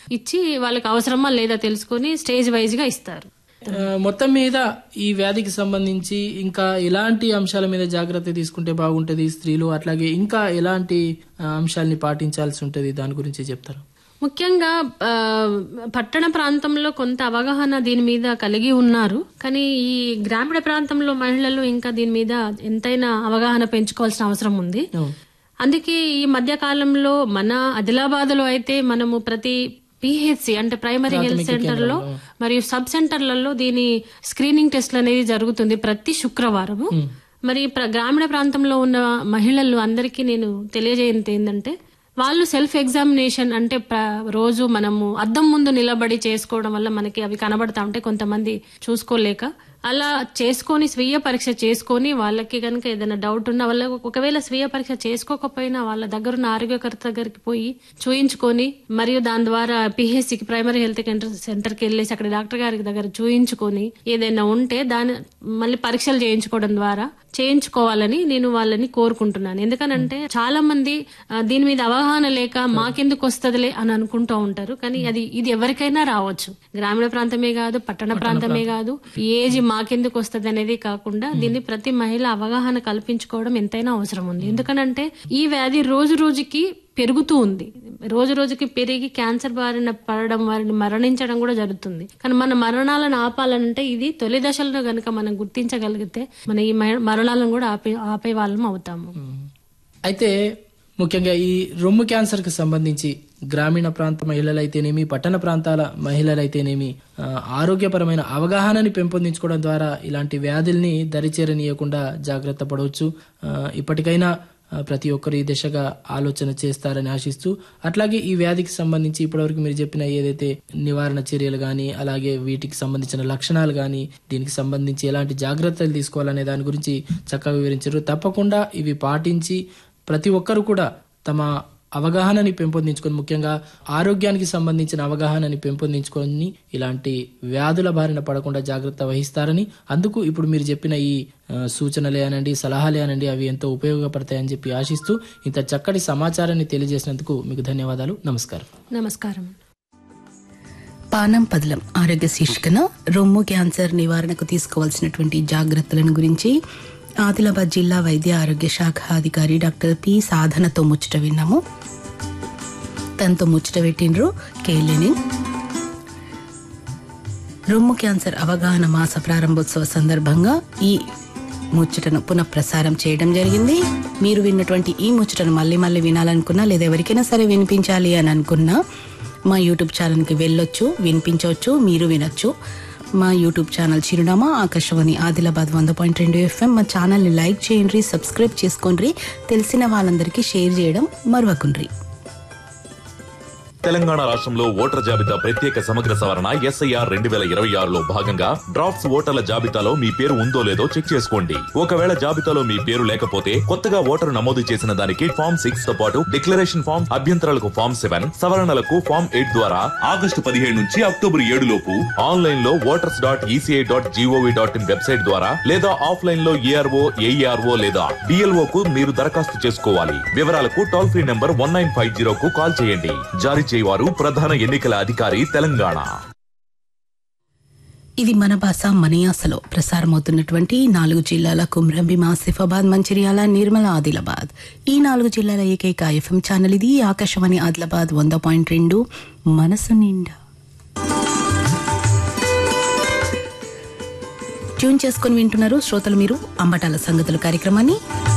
ఇచ్చి వాళ్ళకి అవసరమా లేదా తెలుసుకొని స్టేజ్ వైజ్ గా ఇస్తారు ఆ, మొత్తం మీద ఈ వ్యాధికి సంబంధించి ఇంకా ఎలాంటి అంశాల మీద జాగ్రత్త తీసుకుంటే బాగుంటది స్త్రీలు అట్లాగే ఇంకా ఎలాంటి ఆ, అంశాల్ని పాటించాల్సి ఉంటది దాని గురించి చెప్తారు ముఖ్యంగా ఆ, పట్టణ ప్రాంతంలో కొంత అవగాహన దీని మీద కలిగి ఉన్నారు కానీ ఈ గ్రామీణ ప్రాంతంలో మహిళలు ఇంకా దీని మీద ఎంతైనా అవగాహన పెంచుకోవాల్సిన అవసరం ఉంది అవును. అందుకే ఈ మధ్య కాలంలో మన ఆదిలాబాద్ లో అయితే మనము ప్రతి పిహెచ్సి అంటే ప్రైమరీ హెల్త్ సెంటర్ లో మరియు సబ్ సెంటర్లలో దీని స్క్రీనింగ్ టెస్ట్లు అనేది జరుగుతుంది ప్రతి శుక్రవారము మరి ప్ర- గ్రామీణ ప్రాంతంలో ఉన్న మహిళలు అందరికీ నేను తెలియజేయంది ఏంటంటే వాళ్ళు సెల్ఫ్ ఎగ్జామినేషన్ అంటే ప్ర- రోజు మనము అద్దం ముందు నిలబడి చేసుకోవడం వల్ల మనకి అవి కనబడతా ఉంటే కొంతమంది చూసుకోలేక అలా చేసుకొని స్వీయ పరీక్ష చేసుకొని వాళ్ళకి కనుక ఏదైనా డౌట్ ఉన్నా వాళ్ళ ఒకవేళ స్వీయ పరీక్ష చేసుకోకపోయినా వాళ్ళ దగ్గర ఉన్న ఆరోగ్యకర్త దగ్గరికి పోయి చూయించుకొని మరియు దాని ద్వారా పిహెచ్సికి ప్రైమరీ హెల్త్ సెంటర్ కి వెళ్ళేసి అక్కడ డాక్టర్ గారి దగ్గర చూయించుకొని ఏదైనా ఉంటే దాని మళ్ళీ పరీక్షలు చేయించుకోవడం ద్వారా చేయించుకోవాలని నేను వాళ్ళని కోరుకుంటున్నాను ఎందుకనంటే చాలా మంది ఆ, దీని మీద అవగాహన లేక మాకెందుకు వస్తదిలే అని అనుకుంటూ ఉంటారు కానీ అది ఇది ఎవరికైనా రావచ్చు గ్రామీణ ప్రాంతమే కాదు పట్టణ ప్రాంతమే కాదు ఏజ్ మాకెందుకు వస్తది అనేది కాకుండా దీన్ని ప్రతి మహిళ అవగాహన కల్పించుకోవడం ఎంతైనా అవసరం ఉంది ఎందుకనంటే ఈ వ్యాధి రోజు రోజుకి పెరుగుతూ ఉంది రోజు రోజుకి పెరిగి క్యాన్సర్ బారిన పడడం వారిని మరణించడం కూడా జరుగుతుంది కానీ మన మరణాలను ఆపాలంటే ఇది తొలి దశలో గనుక మనం గుర్తించగలిగితే మన ఈ మర- మరణాలను కూడా ఆపే ఆపే వాళ్ళం అవుతాము అయితే ముఖ్యంగా ఈ రొమ్ము క్యాన్సర్ కి సంబంధించి గ్రామీణ ప్రాంత మహిళలైతేనేమి పట్టణ ప్రాంతాల మహిళలైతేనేమి ఆ, ఆరోగ్యపరమైన అవగాహనని పెంపొందించుకోవడం ద్వారా ఇలాంటి వ్యాధుల్ని దరిచేరనీయకుండా జాగ్రత్త పడవచ్చు ఆ, ఇప్పటికైనా ఆ, ప్రతి ఒక్కరు ఈ దిశగా ఆలోచన చేస్తారని ఆశిస్తూ అట్లాగే ఈ వ్యాధికి సంబంధించి ఇప్పటివరకు మీరు చెప్పిన ఏదైతే నివారణ చర్యలు గాని అలాగే వీటికి సంబంధించిన లక్షణాలు గాని దీనికి సంబంధించి ఎలాంటి జాగ్రత్తలు తీసుకోవాలనే దాని గురించి చక్కగా వివరించారు తప్పకుండా ఇవి పాటించి ప్రతి ఒక్కరు కూడా తమ అవగాహనని పెంపొందించుకొని ముఖ్యంగా ఆరోగ్యానికి సంబంధించిన అవగాహనని పెంపొందించుకొని ఇలాంటి వ్యాధుల బారిన పడకుండా జాగ్రత్త వహిస్తారని అందుకు ఇప్పుడు మీరు చెప్పిన ఈ ఆ, సూచనలే అనండి సలహాలే అనండి అవి ఎంతో ఉపయోగపడతాయని చెప్పి ఆశిస్తూ ఇంత చక్కటి సమాచారాన్ని తెలియజేసినందుకు మీకు ధన్యవాదాలు నమస్కారం నమస్కారం పానం పదలం ఆరోగ్య శీర్షికన రొమ్ము క్యాన్సర్ నివారణకు తీసుకోవాల్సినటువంటి జాగ్రత్తలను గురించి ఆదిలాబాద్ జిల్లా వైద్య ఆరోగ్య శాఖ అధికారి డాక్టర్ పి సాధనతో ముచ్చట విన్నాము తనతో ముచ్చట పెట్టిండ్రు కేలేని రొమ్ము క్యాన్సర్ అవగాహన మాస ప్రారంభోత్సవ సందర్భంగా ఈ ముచ్చటను పునఃప్రసారం చేయడం జరిగింది మీరు విన్నటువంటి ఈ ముచ్చటను మళ్ళీ మళ్ళీ వినాలనుకున్నా లేదా ఎవరికైనా సరే వినిపించాలి అని అనుకున్నా మా యూట్యూబ్ ఛానల్కి వెళ్ళొచ్చు వినిపించవచ్చు మీరు వినొచ్చు మా యూట్యూబ్ ఛానల్ చిరునామా ఆకాశవాణి ఆదిలాబాద్ వంద పాయింట్ రెండు ఎఫ్ఎం మా ఛానల్ని లైక్ చేయండి సబ్స్క్రైబ్ చేసుకోండి తెలిసిన వాళ్ళందరికీ షేర్ చేయడం మరవకుండ్రి తెలంగాణ రాష్ట్రంలో ఓటర్ల జాబితా ప్రత్యేక సమగ్ర సవరణ ఎస్ఐఆర్ రెండు వేల ఇరవై ఆరులో భాగంగా డ్రాఫ్ట్స్ ఓటర్ల జాబితాలో మీ పేరు ఉందో లేదో చెక్ చేసుకోండి ఒకవేళ జాబితాలో మీ పేరు లేకపోతే కొత్తగా ఓటరు నమోదు చేసిన దానికి ఫామ్ సిక్స్ తో పాటు డిక్లరేషన్ ఫామ్ అభ్యంతరాలకు ఫామ్ సెవెన్ సవరణలకు ఫామ్ ఎయిట్ ద్వారా ఆగస్టు పదిహేడు నుంచి అక్టోబర్ ఏడు లోపు ఆన్లైన్ లో voters dot ECI dot GOV dot in website ద్వారా లేదా ఆఫ్లైన్ లో ఏఆర్ఓ ఏఈఆర్ఓ లేదా డిఎల్ఓ కు మీరు దరఖాస్తు చేసుకోవాలి వివరాలకు toll free number one nine five zero కు కాల్ చేయండి జారీ చేయవారు ప్రధాన ఎన్నికల అధికారి తెలంగాణ ఇది మన భాష మనయాసలో ప్రసారమవుతున్నటువంటి నాలుగు జిల్లాల కుమ్రంభీం ఆసిఫాబాద్ మంచిర్యాల నిర్మల ఆదిలాబాద్ ఈ నాలుగు జిల్లాల ఏకైక ఎఫ్ఎం ఛానల్ ఇది ఆకాశవాణి ఆదిలాబాద్ వంద పాయింట్ రెండు మనసు నిండా ట్యూన్ చేసుకొని వింటున్నారు శ్రోతలు మీరు అంబటాల సంగతుల కార్యక్రమాన్ని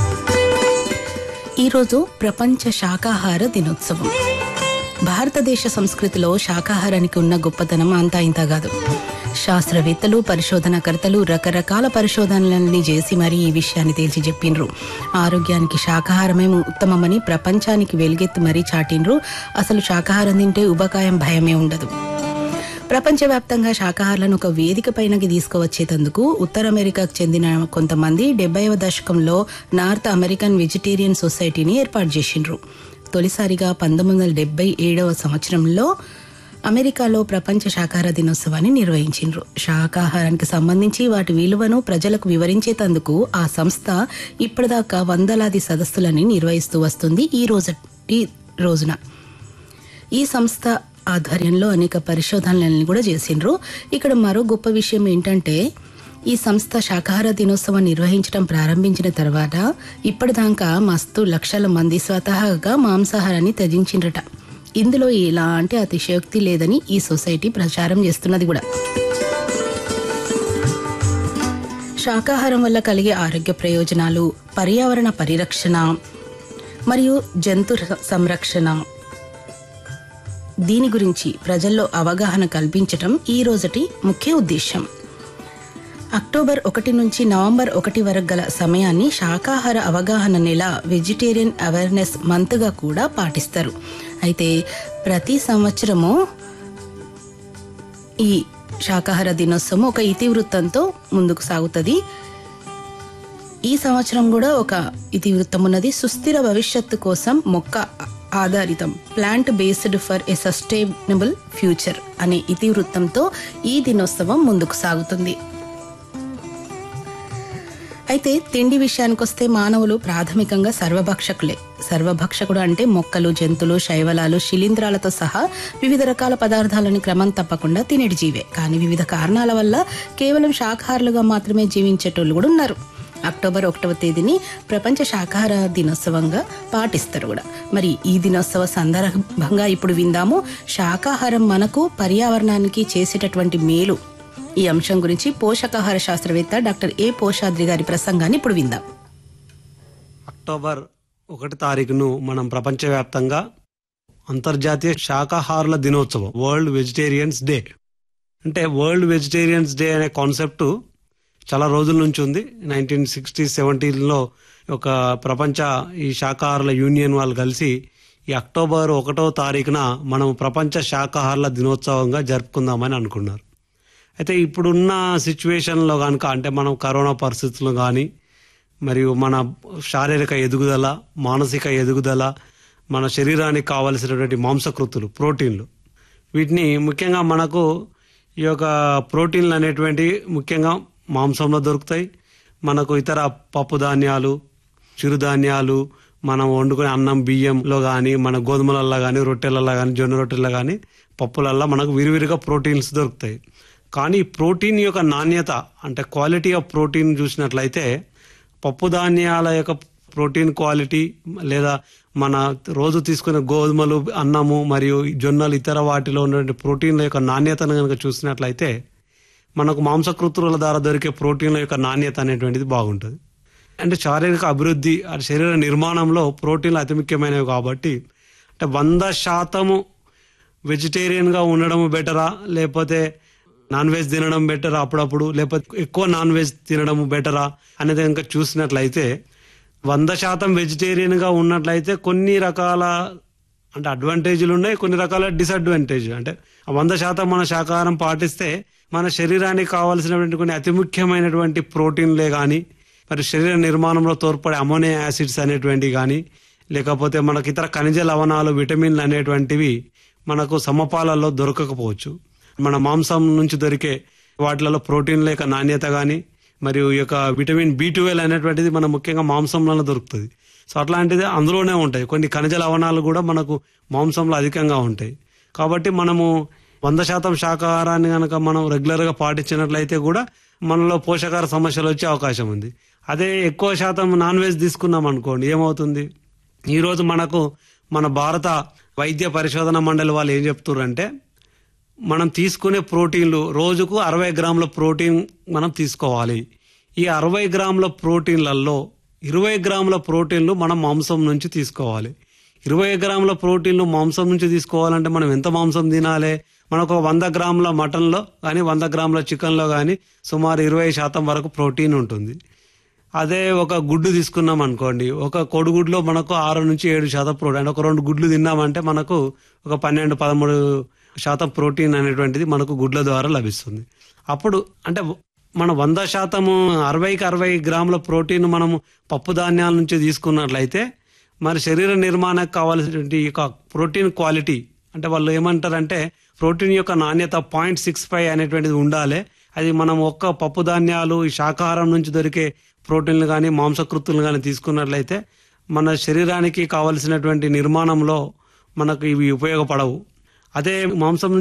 ఈరోజు ప్రపంచ శాకాహార దినోత్సవం భారతదేశ సంస్కృతిలో శాకాహారానికి ఉన్న గొప్పతనం అంతా ఇంత కాదు శాస్త్రవేత్తలు పరిశోధనకర్తలు రకరకాల పరిశోధనలని చేసి మరీ ఈ విషయాన్ని తేల్చి చెప్పిండ్రు ఆరోగ్యానికి శాకాహారమే ఉత్తమమని ప్రపంచానికి వెలుగెత్తి మరీ చాటిండ్రు అసలు శాకాహారం తింటే ఉబకాయం భయమే ఉండదు ప్రపంచవ్యాప్తంగా శాకాహారులను ఒక వేదిక పైనకి తీసుకువచ్చేందుకు ఉత్తర అమెరికాకు చెందిన కొంతమంది డెబ్బైవ దశకంలో నార్త్ అమెరికన్ వెజిటేరియన్ సొసైటీని ఏర్పాటు చేసిండ్రు తొలిసారిగా పంతొమ్మిది వందల డెబ్బై ఏడవ సంవత్సరంలో అమెరికాలో ప్రపంచ శాకాహార దినోత్సవాన్ని నిర్వహించిండ్రు శాకాహారానికి సంబంధించి వాటి విలువను ప్రజలకు వివరించేందుకు ఆ సంస్థ ఇప్పటిదాకా వందలాది సదస్సులని నిర్వహిస్తూ వస్తుంది ఈ రోజు ఈ రోజున ఈ సంస్థ ఆధ్వర్యంలో అనేక పరిశోధనలను కూడా చేసిండ్రు ఇక్కడ మరో గొప్ప విషయం ఏంటంటే ఈ సంస్థ శాకాహార దినోత్సవం నిర్వహించడం ప్రారంభించిన తర్వాత ఇప్పటిదాకా మస్తు లక్షల మంది స్వతహాగా మాంసాహారాన్ని త్యజించిండ్రట ఇందులో ఎలాంటి అతిశయోక్తి లేదని ఈ సొసైటీ ప్రచారం చేస్తున్నది కూడా శాకాహారం వల్ల కలిగే ఆరోగ్య ప్రయోజనాలు పర్యావరణ పరిరక్షణ మరియు జంతు ర- సంరక్షణ దీని గురించి ప్రజల్లో అవగాహన కల్పించటం ఈ రోజటి ముఖ్య ఉద్దేశం అక్టోబర్ ఒకటి నుంచి నవంబర్ ఒకటి వరకు గల సమయాన్ని శాకాహార అవగాహన నెల వెజిటేరియన్ అవేర్నెస్ మంత్గా కూడా పాటిస్తారు అయితే ప్రతి సంవత్సరము ఈ శాకాహార దినోత్సవం ఒక ఇతివృత్తంతో ముందుకు సాగుతుంది ఈ సంవత్సరం కూడా ఒక ఇతివృత్తం ఉన్నది సుస్థిర భవిష్యత్తు కోసం మొక్క ఆధారితం plant based for a sustainable future అనే ఇతివృత్తంతో ఈ దినోత్సవం ముందుకు సాగుతుంది అయితే తిండి విషయానికొస్తే మానవులు ప్రాథమికంగా సర్వభక్షకులే సర్వభక్షకుడు అంటే మొక్కలు జంతువులు శైవలాలు శిలీంధ్రాలతో సహా వివిధ రకాల పదార్థాలను క్రమం తప్పకుండా తినేటి జీవే కానీ వివిధ కారణాల వల్ల కేవలం శాకాహారులుగా మాత్రమే జీవించేటోళ్ళు కూడా ఉన్నారు అక్టోబర్ ఒకటవ తేదీని ప్రపంచ శాకాహార దినోత్సవంగా పాటిస్తారు కూడా మరి ఈ దినోత్సవ సందర్భంగా ఇప్పుడు విందాము శాకాహారం మనకు పర్యావరణానికి చేసేటటువంటి మేలు ఈ అంశం గురించి పోషకాహార శాస్త్రవేత్త డాక్టర్ ఏ పోషాద్రి గారి ప్రసంగాన్ని ఇప్పుడు విందాం అక్టోబర్ ఒకటి తారీఖును మనం ప్రపంచవ్యాప్తంగా అంతర్జాతీయ శాకాహారుల దినోత్సవం వరల్డ్ వెజిటేరియన్స్ డే అంటే వరల్డ్ వెజిటేరియన్స్ డే అనే కాన్సెప్ట్ చాలా రోజుల నుంచి ఉంది నైన్టీన్ సిక్స్టీ సెవెంటీన్లో ఒక ప్రపంచ ఈ శాకాహారుల యూనియన్ వాళ్ళు కలిసి ఈ అక్టోబర్ ఒకటో తారీఖున మనం ప్రపంచ శాకాహారుల దినోత్సవంగా జరుపుకుందామని అనుకున్నారు అయితే ఇప్పుడున్న సిచ్యువేషన్లో కనుక అంటే మనం కరోనా పరిస్థితులు కానీ మరియు మన శారీరక ఎదుగుదల మానసిక ఎదుగుదల మన శరీరానికి కావలసినటువంటి మాంసకృతులు ప్రోటీన్లు వీటిని ముఖ్యంగా మనకు ఈ యొక్క ప్రోటీన్లు అనేటువంటి ముఖ్యంగా మాంసంలో దొరుకుతాయి మనకు ఇతర పప్పు ధాన్యాలు చిరుధాన్యాలు మనం వండుకునే అన్నం బియ్యంలో కానీ మన గోధుమలల్లో కానీ రొట్టెలల్లో కానీ జొన్న రొట్టెల్లో కానీ పప్పులల్లో మనకు విరివిరిగా ప్రోటీన్స్ దొరుకుతాయి కానీ ఈ ప్రోటీన్ యొక్క నాణ్యత అంటే క్వాలిటీ ఆఫ్ ప్రోటీన్ చూసినట్లయితే పప్పు ధాన్యాల యొక్క ప్రోటీన్ క్వాలిటీ లేదా మన రోజు తీసుకునే గోధుమలు అన్నము మరియు జొన్నలు ఇతర వాటిలో ఉన్నటువంటి ప్రోటీన్ల యొక్క నాణ్యతను కనుక చూసినట్లయితే మనకు మాంసకృతుల ద్వారా దొరికే ప్రోటీన్ల యొక్క నాణ్యత అనేటువంటిది బాగుంటుంది అంటే శారీరక అభివృద్ధి ఆ శరీర నిర్మాణంలో ప్రోటీన్లు అతి ముఖ్యమైనవి కాబట్టి అంటే వంద శాతము వెజిటేరియన్గా ఉండడం బెటరా లేకపోతే నాన్ వెజ్ తినడం బెటరా అప్పుడప్పుడు లేకపోతే ఎక్కువ నాన్ వెజ్ తినడం బెటరా అనేది కనుక చూసినట్లయితే వంద శాతం వెజిటేరియన్గా ఉన్నట్లయితే కొన్ని రకాల అంటే అడ్వాంటేజ్లు ఉన్నాయి కొన్ని రకాల డిసడ్వాంటేజ్ అంటే ఆ వంద శాతం మన శాకాహారం పాటిస్తే మన శరీరానికి కావాల్సినటువంటి కొన్ని అతి ముఖ్యమైనటువంటి ప్రోటీన్లే కానీ మరి శరీర నిర్మాణంలో తోడ్పడే అమోనియా యాసిడ్స్ అనేటువంటివి కానీ లేకపోతే మనకి ఇతర ఖనిజ లవణాలు విటమిన్లు అనేటువంటివి మనకు సమపాలలో దొరకకపోవచ్చు మన మాంసం నుంచి దొరికే వాటిలలో ప్రోటీన్ల యొక్క నాణ్యత కానీ మరియు ఈ యొక్క విటమిన్ బి ట్వెల్వ్ అనేటువంటిది మన ముఖ్యంగా మాంసంలో దొరుకుతుంది సో అట్లాంటిది అందులోనే ఉంటాయి కొన్ని ఖనిజ లవణాలు కూడా మనకు మాంసంలో అధికంగా ఉంటాయి కాబట్టి మనము వంద శాతం శాకాహారాన్ని కనుక మనం రెగ్యులర్గా పాటించినట్లయితే కూడా మనలో పోషకాహార సమస్యలు వచ్చే అవకాశం ఉంది అదే ఎక్కువ శాతం నాన్ వెజ్ తీసుకున్నాం అనుకోండి ఏమవుతుంది ఈరోజు మనకు మన భారత వైద్య పరిశోధన మండలి వాళ్ళు ఏం చెప్తున్నారంటే మనం తీసుకునే ప్రోటీన్లు రోజుకు అరవై గ్రాముల ప్రోటీన్ మనం తీసుకోవాలి ఈ అరవై గ్రాముల ప్రోటీన్లలో ఇరవై గ్రాముల ప్రోటీన్లు మనం మాంసం నుంచి తీసుకోవాలి ఇరవై గ్రాముల ప్రోటీన్లు మాంసం నుంచి తీసుకోవాలంటే మనం ఎంత మాంసం తినాలి మనకు వంద గ్రాముల మటన్లో కానీ వంద గ్రాముల చికెన్లో కానీ సుమారు ఇరవై శాతం వరకు ప్రోటీన్ ఉంటుంది అదే ఒక గుడ్డు తీసుకున్నాం అనుకోండి ఒక కోడిగుడ్లో మనకు ఆరు నుంచి ఏడు శాతం ప్రోటీన్ అంటే ఒక రెండు గుడ్లు తిన్నామంటే మనకు ఒక పన్నెండు పదమూడు శాతం ప్రోటీన్ అనేటువంటిది మనకు గుడ్ల ద్వారా లభిస్తుంది అప్పుడు అంటే మన వంద శాతము అరవైకి అరవై గ్రాముల ప్రోటీన్ మనము పప్పు ధాన్యాల నుంచి తీసుకున్నట్లయితే మరి శరీర నిర్మాణానికి కావాల్సినటువంటి ఈ యొక్క ప్రోటీన్ క్వాలిటీ అంటే వాళ్ళు ఏమంటారంటే ప్రోటీన్ యొక్క నాణ్యత పాయింట్ సిక్స్ ఫైవ్ అనేటువంటిది ఉండాలి అది మనం ఒక్క పప్పు ధాన్యాలు ఈ శాకాహారం నుంచి దొరికే ప్రోటీన్లు కానీ మాంసకృతులు కానీ తీసుకున్నట్లయితే మన శరీరానికి కావలసినటువంటి నిర్మాణంలో మనకు ఇవి ఉపయోగపడవు అదే మాంసం